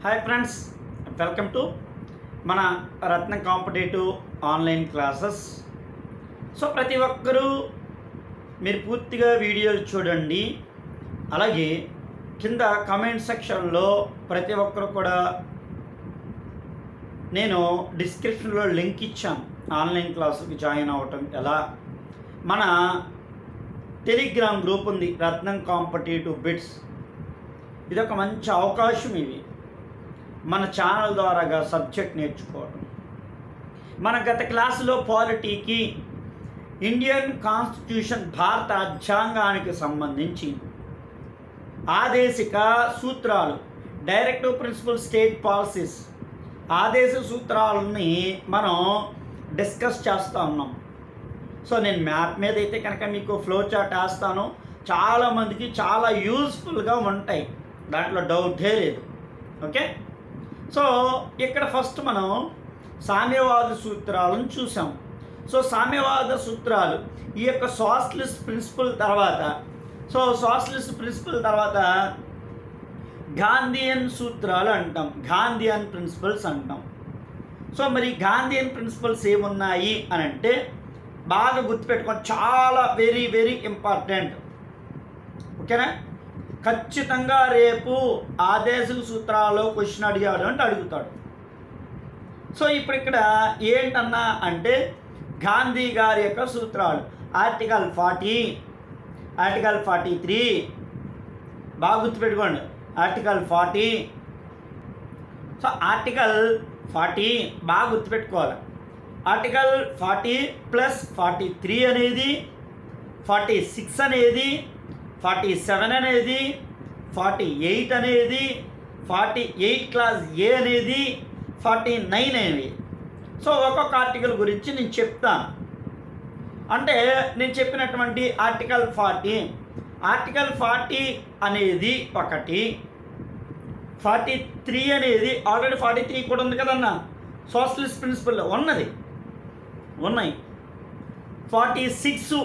hi friends welcome to మన Ratna competitive online classes so ప్రతి ఒక్కరూ మీరు పూర్తిగా వీడియోలు చూడండి అలాగే కింద కమెంట్ సెక్షన్లో ప్రతి ఒక్కరు కూడా నేను డిస్క్రిప్షన్లో లింక్ ఇచ్చాను ఆన్లైన్ క్లాసుకి జాయిన్ అవ్వటం ఎలా మన టెలిగ్రామ్ గ్రూప్ ఉంది రత్నం కాంపిటేటివ్ బిట్స్ ఇది ఒక మంచి అవకాశం ఇవి మన ఛానల్ ద్వారాగా సబ్జెక్ట్ నేర్చుకోవడం మన గత క్లాసులో పాలిటీకి ఇండియన్ కాన్స్టిట్యూషన్ భారత రాజ్యాంగానికి సంబంధించి ఆదేశిక సూత్రాలు డైరెక్టివ్ ప్రిన్సిపల్ స్టేట్ పాలసీస్ ఆదేశ సూత్రాలని మనం డిస్కస్ చేస్తూ ఉన్నాం సో నేను మ్యాప్ మీద అయితే కనుక మీకు ఫ్లో చార్ట్ వేస్తాను చాలామందికి చాలా యూస్ఫుల్గా ఉంటాయి దాంట్లో డౌటే లేదు ఓకే సో ఇక్కడ ఫస్ట్ మనం సామ్యవాద సూత్రాలను చూసాం సో సామ్యవాద సూత్రాలు ఈ యొక్క సోషలిస్ట్ ప్రిన్సిపల్ తర్వాత సో సోషలిస్ట్ ప్రిన్సిపల్ తర్వాత గాంధీయన్ సూత్రాలు అంటాం గాంధీయన్ ప్రిన్సిపల్స్ అంటాం సో మరి గాంధీయన్ ప్రిన్సిపల్స్ ఏమున్నాయి అని అంటే బాగా గుర్తుపెట్టుకోండి చాలా వెరీ వెరీ ఇంపార్టెంట్ ఓకేనా ఖచ్చితంగా రేపు ఆదేశ సూత్రాల్లో క్వశ్చన్ అడిగాడు అంటే అడుగుతాడు సో ఇప్పుడు ఇక్కడ ఏంటన్నా అంటే గాంధీ గారి యొక్క సూత్రాలు article forty article forty three బాగా గుర్తుపెట్టుకోండి article forty so article forty బాగా గుర్తుపెట్టుకోవాలి article forty plus forty three అనేది ఫార్టీ సిక్స్ అనేది ఫార్టీ సెవెన్ అనేది ఫార్టీ ఎయిట్ అనేది ఫార్టీ ఎయిట్ క్లాస్ ఏ అనేది ఫార్టీ నైన్ అనేది సో ఒక్కొక్క ఆర్టికల్ గురించి నేను చెప్తాను అంటే నేను చెప్పినటువంటి ఆర్టికల్ ఫార్టీ ఆర్టికల్ ఫార్టీ అనేది ఒకటి ఫార్టీ త్రీ అనేది ఆల్రెడీ ఫార్టీ త్రీ కూడా ఉంది కదన్న సోషలిస్ట్ ప్రిన్సిపల్ ఉన్నది ఉన్నాయి forty six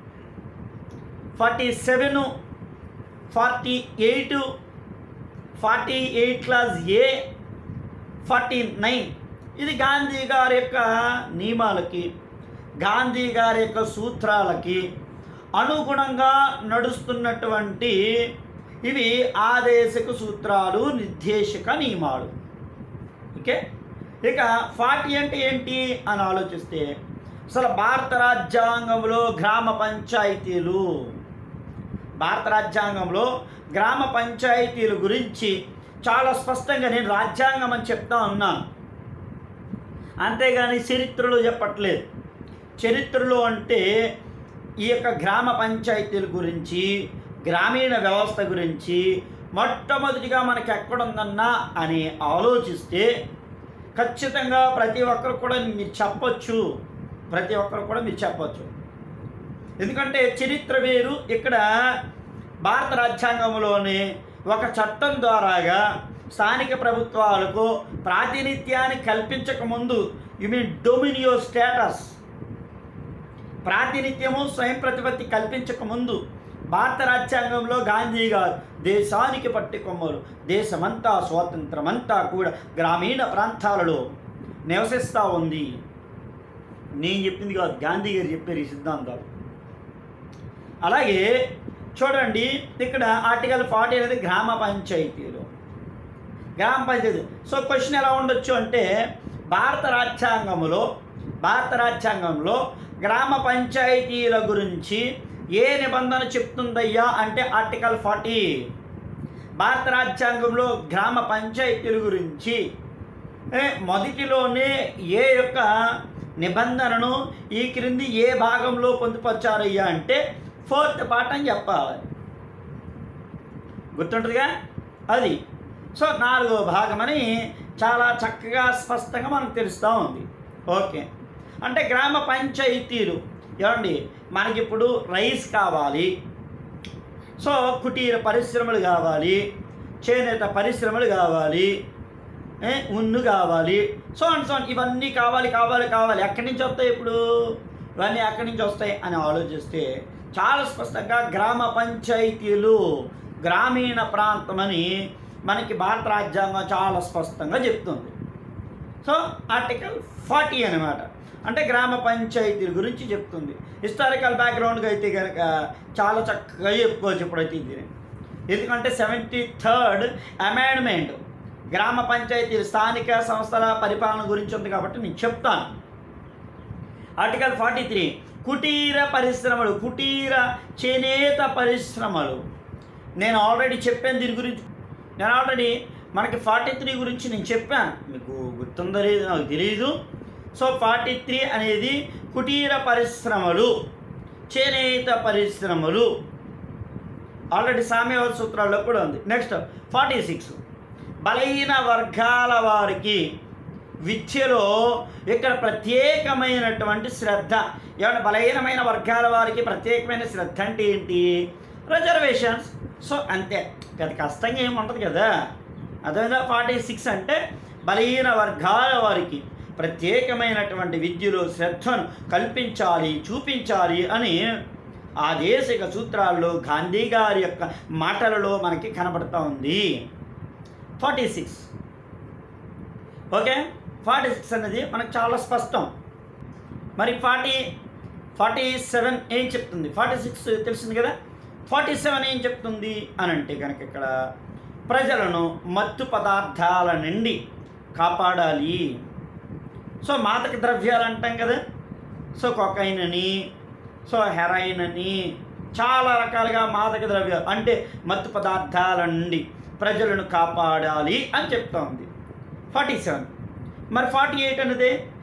forty seven forty eight forty eight class A forty nine ఇది గాంధీ గారి యొక్క నియమాలకి గాంధీ గారి యొక్క సూత్రాలకి అనుగుణంగా నడుస్తున్నటువంటి ఇవి ఆదేశక సూత్రాలు నిర్దేశక నియమాలు ఓకే ఇక ఫార్టీ అంటే ఏంటి అని ఆలోచిస్తే అసలు భారత రాజ్యాంగంలో గ్రామ పంచాయతీలు భారత రాజ్యాంగంలో గ్రామ పంచాయతీల గురించి చాలా స్పష్టంగా నేను రాజ్యాంగం అని చెప్తా ఉన్నాను అంతేగాని చరిత్రలో చెప్పట్లేదు చరిత్రలో అంటే ఈ యొక్క గ్రామ పంచాయతీల గురించి గ్రామీణ వ్యవస్థ గురించి మొట్టమొదటిగా మనకి ఎక్కడుందన్నా అని ఆలోచిస్తే ఖచ్చితంగా ప్రతి ఒక్కరు కూడా మీరు చెప్పొచ్చు ప్రతి ఒక్కరు కూడా మీరు చెప్పొచ్చు ఎందుకంటే చరిత్ర వేరు ఇక్కడ భారత రాజ్యాంగంలోని ఒక చట్టం ద్వారాగా స్థానిక ప్రభుత్వాలకు ప్రాతినిధ్యాన్ని కల్పించక ముందు యు మీన్ డొమినియో స్టేటస్ ప్రాతినిధ్యము స్వయం ప్రతిపత్తి కల్పించక ముందు భారత రాజ్యాంగంలో గాంధీ గారు దేశానికి పట్టి కొమ్మలు దేశమంతా స్వాతంత్రమంతా కూడా గ్రామీణ ప్రాంతాలలో నివసిస్తూ ఉంది నేను చెప్పింది కాదు గాంధీ గారు చెప్పారు ఈ సిద్ధాంతాలు అలాగే చూడండి ఇక్కడ ఆర్టికల్ ఫార్టీ అనేది గ్రామ పంచాయతీలు గ్రామ పంచాయతీ సో క్వశ్చన్ ఎలా ఉండొచ్చు అంటే భారత రాజ్యాంగంలో భారత రాజ్యాంగంలో గ్రామ పంచాయతీల గురించి ఏ నిబంధన చెప్తుందయ్యా అంటే ఆర్టికల్ ఫార్టీ భారత రాజ్యాంగంలో గ్రామ పంచాయతీల గురించి ఏ, మొదటిలోనే ఏ యొక్క నిబంధనను ఈ క్రింది ఏ భాగంలో పొందుపరిచారయ్యా అంటే ఫోర్త్ పార్ట్ అని చెప్పాలి గుర్తుంటుందిగా అది సో నాలుగో భాగమని చాలా చక్కగా స్పష్టంగా మనకు తెలుస్తూ ఉంది ఓకే అంటే గ్రామ పంచాయతీలు ఏమండి మనకిప్పుడు రైస్ కావాలి సో కుటీర పరిశ్రమలు కావాలి చేనేత పరిశ్రమలు కావాలి ఏ, ఉన్ను కావాలి సో అండ్ సో ఇవన్నీ కావాలి కావాలి కావాలి ఎక్కడి నుంచి వస్తాయి ఇప్పుడు ఇవన్నీ ఎక్కడి నుంచి వస్తాయి అని ఆలోచిస్తే చాలా స్పష్టంగా గ్రామ పంచాయతీలు గ్రామీణ ప్రాంతమని మనకి భారత రాజ్యాంగం చాలా స్పష్టంగా చెప్తుంది సో ఆర్టికల్ ఫార్టీ అనమాట అంటే గ్రామ పంచాయతీల గురించి చెప్తుంది హిస్టారికల్ బ్యాక్గ్రౌండ్గా అయితే కనుక చాలా చక్కగా చెప్పుకోవచ్చు ఇప్పుడైతే ఇది ఎందుకంటే సెవెంటీ థర్డ్ అమెండ్మెంట్ గ్రామ పంచాయతీల స్థానిక సంస్థల పరిపాలన గురించి ఉంది కాబట్టి నేను చెప్తాను ఆర్టికల్ ఫార్టీ త్రీ కుటీర పరిశ్రమలు కుటీర చేనేత పరిశ్రమలు నేను ఆల్రెడీ చెప్పాను దీని గురించి నేను ఆల్రెడీ మనకి ఫార్టీ త్రీ గురించి నేను చెప్పాను మీకు గుర్తుందో లేదో నాకు తెలియదు సో ఫార్టీ త్రీ అనేది కుటీర పరిశ్రమలు చేనేత పరిశ్రమలు ఆల్రెడీ సామ్యవాద సూత్రాల్లో కూడా ఉంది నెక్స్ట్ ఫార్టీ సిక్స్ బలహీన వర్గాల వారికి విద్యలో ఇక్కడ ప్రత్యేకమైనటువంటి శ్రద్ధ ఏమంటే బలహీనమైన వర్గాల వారికి ప్రత్యేకమైన శ్రద్ధ అంటే ఏంటి రిజర్వేషన్స్ సో అంతే పెద్ద కష్టంగా ఏమి ఉంటుంది కదా అదేవిధంగా ఫార్టీ సిక్స్ అంటే బలహీన వర్గాల వారికి ప్రత్యేకమైనటువంటి విద్యలో శ్రద్ధను కల్పించాలి చూపించాలి అని ఆదేశిక సూత్రాల్లో గాంధీ గారి యొక్క మాటలలో మనకి కనబడుతూ ఉంది forty six okay forty six అనేది మనకు చాలా స్పష్టం మరి ఫార్టీ ఫార్టీ సెవెన్ ఏం చెప్తుంది ఫార్టీ సిక్స్ తెలిసింది కదా ఫార్టీ సెవెన్ ఏం చెప్తుంది అని అంటే కనుక ఇక్కడ ప్రజలను మత్తు పదార్థాల నుండి కాపాడాలి సో మాదక ద్రవ్యాలు అంటాం కదా సో కొకైన్ అని సో హెరాయిన్ అని చాలా రకాలుగా మాదక ద్రవ్యాలు అంటే మత్తు పదార్థాల నుండి ప్రజలను కాపాడాలి అని చెప్తా ఉంది ఫార్టీ సెవెన్ మరి ఫార్టీ ఎయిట్ అనేది